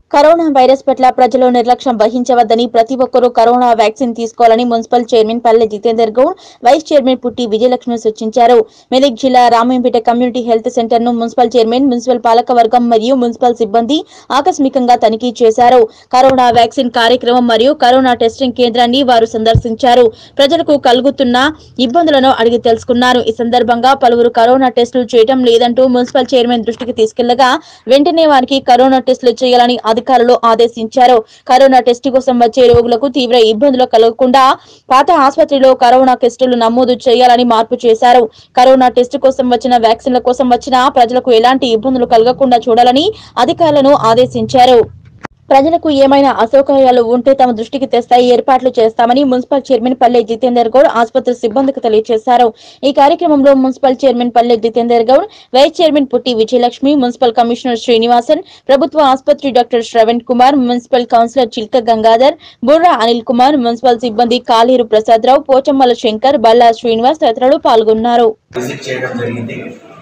corona virus పట్ల ప్రజలు నిర్లక్ష్యం వహించవద్దని ప్రతి ఒక్కరూ కరోనా వ్యాక్సిన్ తీసుకోవాలని municipal chairman Palle Jitender Goud vice chairman పుట్టి విజయలక్ష్మి సూచించారు మెదక్ జిల్లా రామంపేట కమ్యూనిటీ హెల్త్ సెంటర్ ను మున్సిపల్ చైర్మన్ మున్సిపల్ పాలకవర్గం మరియు మున్సిపల్ సిబ్బంది ఆకస్మికంగా తనిఖీ చేశారు కరోనా వ్యాక్సిన్ కార్యక్రమం మరియు కరోనా టెస్టింగ్ కేంద్రాన్ని వారు సందర్శించారు ప్రజలకు కలుగుతున్న ఇబ్బందులను అడిగి తెలుసుకున్నారు ఈ సందర్భంగా పలువురు కరోనా టెస్టులు చేయడం లేదంటూ మున్సిపల్ చైర్మన్ దృష్టికి తీసుకెళ్లగా వెంటనే వారికి కరోనా టెస్టులు చేయాలని అధికారులు ఆదేశించారు కరోనా టెస్ట్ కోసం వచ్చే రోగులకు తీవ్ర ఇబ్బందులు కలగకుండా పాత ఆసుపత్రిలో కరోనా టెస్టులు నమోదు చేయాలని మార్పు చేశారు కరోనా టెస్ట్ కోసం వచ్చిన వ్యాక్సిన్ల కోసం వచ్చిన ప్రజలకు ఎలాంటి ఇబ్బందులు కలగకుండా చూడాలని అధికారులను ఆదేశించారు ప్రజలకు ఏమైనా అసౌకర్యాలు ఉంటే తమ దృష్టికి తెస్తాయి ఏర్పాట్లు చేస్తామని మున్సిపల్ చైర్మన్ పల్లె జితేందర్ గౌడ్ ఆసుపత్రి సిబ్బందికి తెలియజేశారు ఈ కార్యక్రమంలో municipal chairman Palle Jitender Goud vice chairman పుట్టి విజయలక్ష్మి మున్సిపల్ కమిషనర్ శ్రీనివాసన్ ప్రభుత్వ ఆసుపత్రి doctor Shravan Kumar municipal councillor Chilka Gangadhar Burra Anil Kumar municipal సిబ్బంది కాలేరు ప్రసాదరావు పోచమ్మల శంకర్ బల్లా శ్రీనివాస్ తదితరులు పాల్గొన్నారు విజిట్ చేయడం జరిగింది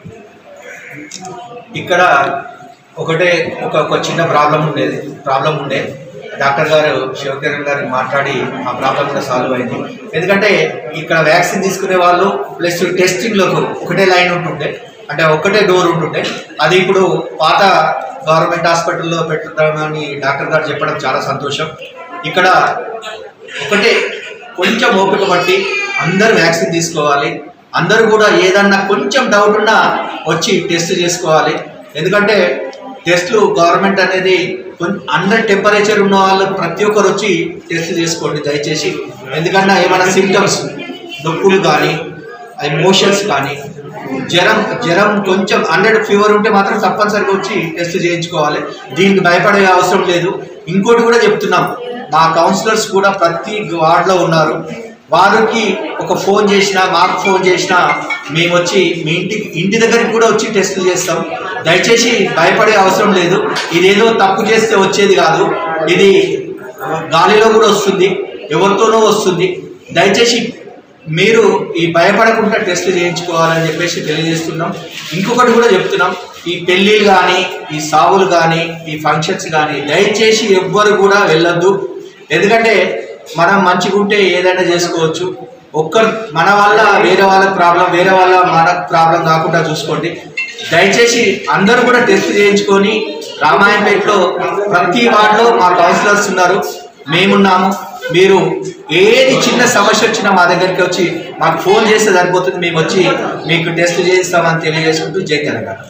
ఇక్కడ ఒకటే ఒక ఒక చిన్న ప్రాబ్లం ఉండేది ప్రాబ్లం ఉండే డాక్టర్ గారు శివకిరణ్ గారు మాట్లాడి ఆ ప్రాబ్లం కూడా సాల్వ్ అయింది ఎందుకంటే ఇక్కడ వ్యాక్సిన్ తీసుకునే వాళ్ళు ప్లస్ టెస్టింగ్లకు ఒకటే లైన్ ఉంటుండే అంటే ఒకటే డోర్ ఉంటుండే అది ఇప్పుడు పాత గవర్నమెంట్ హాస్పిటల్లో పెట్టుతామని డాక్టర్ గారు చెప్పడం చాలా సంతోషం ఇక్కడ ఒకటే కొంచెం ఓపిక పట్టి అందరూ వ్యాక్సిన్ తీసుకోవాలి అందరూ కూడా ఏదన్నా కొంచెం డౌట్ ఉన్నా వచ్చి టెస్ట్ చేసుకోవాలి ఎందుకంటే టెస్ట్లు గవర్నమెంట్ అనేది అండర్ టెంపరేచర్ ఉన్న వాళ్ళు ప్రతి ఒక్కరు వచ్చి టెస్ట్ చేసుకోండి దయచేసి ఎందుకన్నా ఏమైనా సిమ్టమ్స్ నొప్పులు కానీ ఎమోషన్స్ కానీ జ్వరం జ్వరం కొంచెం హండ్రెడ్ ఫీవర్ ఉంటే మాత్రం తప్పనిసరిగా వచ్చి టెస్ట్ చేయించుకోవాలి దీనికి భయపడే అవసరం లేదు ఇంకోటి కూడా చెప్తున్నాం మా కౌన్సిలర్స్ కూడా ప్రతి వార్డులో ఉన్నారు వారికి ఒక ఫోన్ చేసినా మాకు ఫోన్ చేసినా మేము వచ్చి మీ ఇంటికి ఇంటి దగ్గరికి కూడా వచ్చి టెస్టులు చేస్తాం దయచేసి భయపడే అవసరం లేదు ఇదేదో తప్పు చేస్తే వచ్చేది కాదు ఇది గాలిలో కూడా వస్తుంది ఎవరితోనో వస్తుంది దయచేసి మీరు ఈ భయపడకుండా టెస్టులు చేయించుకోవాలని చెప్పేసి తెలియజేస్తున్నాం ఇంకొకటి కూడా చెప్తున్నాం ఈ పెళ్ళిళ్ళు కానీ ఈ సావులు కానీ ఈ ఫంక్షన్స్ కానీ దయచేసి ఎవ్వరు కూడా వెళ్ళొద్దు ఎందుకంటే మనం మంచిగా ఉంటే ఏదైనా చేసుకోవచ్చు ఒక్కరు మన వల్ల వేరే వాళ్ళకి ప్రాబ్లం వేరే వాళ్ళ మనకు ప్రాబ్లం కాకుండా చూసుకోండి దయచేసి అందరూ కూడా టెస్ట్ చేయించుకొని రామాయణపేటలో ప్రతి వార్డులో మా కౌన్సిలర్స్ ఉన్నారు మేమున్నాము మీరు ఏది చిన్న సమస్య వచ్చినా మా దగ్గరికి వచ్చి మాకు ఫోన్ చేస్తే సరిపోతుంది మేము వచ్చి మీకు టెస్ట్ చేయిస్తామని తెలియజేసుకుంటూ జై తెలంగాణ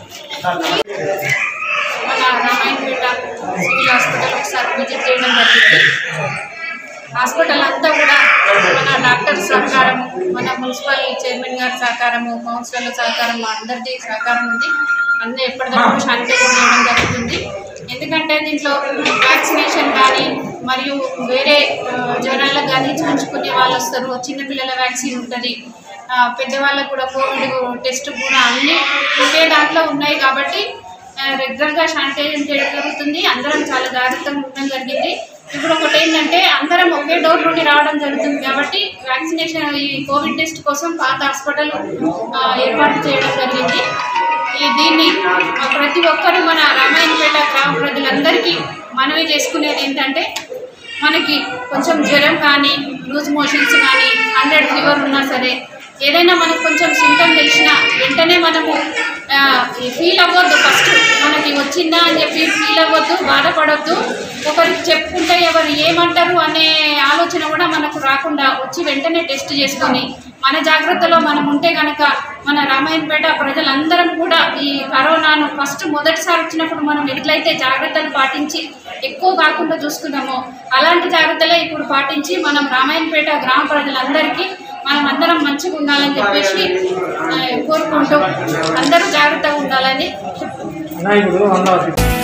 మన రామాయణపేట సివిల్ హాస్పిటల్ ఒకసారి విజిట్ చేయడం జరిగింది హాస్పిటల్ అంతా కూడా మన డాక్టర్ సహకారము మన మున్సిపల్ చైర్మన్ గారి సహకారము కౌన్సిలర్ల సహకారం అందరిది సహకారం ఉంది అన్నీ ఎప్పటికప్పుడు శానిటైజ్ చేయడం జరుగుతుంది ఎందుకంటే దీంట్లో వ్యాక్సినేషన్ కానీ మరియు వేరే ఆ, జ్వరాలకు కానీ చూపించుకునే వాళ్ళు వస్తారు చిన్నపిల్లల వ్యాక్సిన్ ఉంటుంది ఆ, పెద్దవాళ్ళకు కూడా కోవిడ్ టెస్ట్ కూడా అన్నీ ఒకే దాంట్లో ఉన్నాయి కాబట్టి ఆ, రెగ్యులర్గా శానిటైజేషన్ చేయడం జరుగుతుంది అందరం చాలా జాగ్రత్తగా ఉండడం జరిగింది ఇప్పుడు ఒకటి ఏంటంటే అందరం ఒకే డోర్ నుండి రావడం జరుగుతుంది కాబట్టి వ్యాక్సినేషన్ ఈ కోవిడ్ టెస్ట్ కోసం పాత హాస్పిటల్ ఆ, ఏర్పాటు చేయడం జరిగింది ఈ దీన్ని ఆ, ప్రతి ఒక్కరు మన రామాయణపేట గ్రామ ప్రజలందరికీ మనవి చేసుకునేది ఏంటంటే మనకి కొంచెం జ్వరం కానీ లూజ్ మోషన్స్ కానీ హండ్రెడ్ ఫీవర్ ఉన్నా సరే ఏదైనా మనకు కొంచెం సింటమ్ తెలిసినా వెంటనే మనము ఫీల్ అవ్వద్దు ఫస్ట్ మనకి వచ్చిందా అని చెప్పి ఫీల్ అవ్వద్దు బాధపడొద్దు ఒకరికి చెప్పుకుంటే ఎవరు ఏమంటారు అనే ఆలోచన కూడా మనకు రాకుండా వచ్చి వెంటనే టెస్ట్ చేసుకొని మన జాగ్రత్తలో మనం ఉంటే కనుక మన రామాయణపేట ప్రజలందరం కూడా ఈ కరోనాను ఫస్ట్ మొదటిసారి వచ్చినప్పుడు మనం ఎట్లయితే జాగ్రత్తలు పాటించి ఎక్కువ కాకుండా చూసుకున్నామో అలాంటి జాగ్రత్తలే ఇప్పుడు పాటించి మనం రామాయణపేట గ్రామ ప్రజలందరికీ మనం అందరం మంచిగా ఉండాలని చెప్పేసి ఆ, కోరుకుంటూ అందరూ జాగ్రత్తగా ఉండాలని అన్న ఇప్పుడు అన్న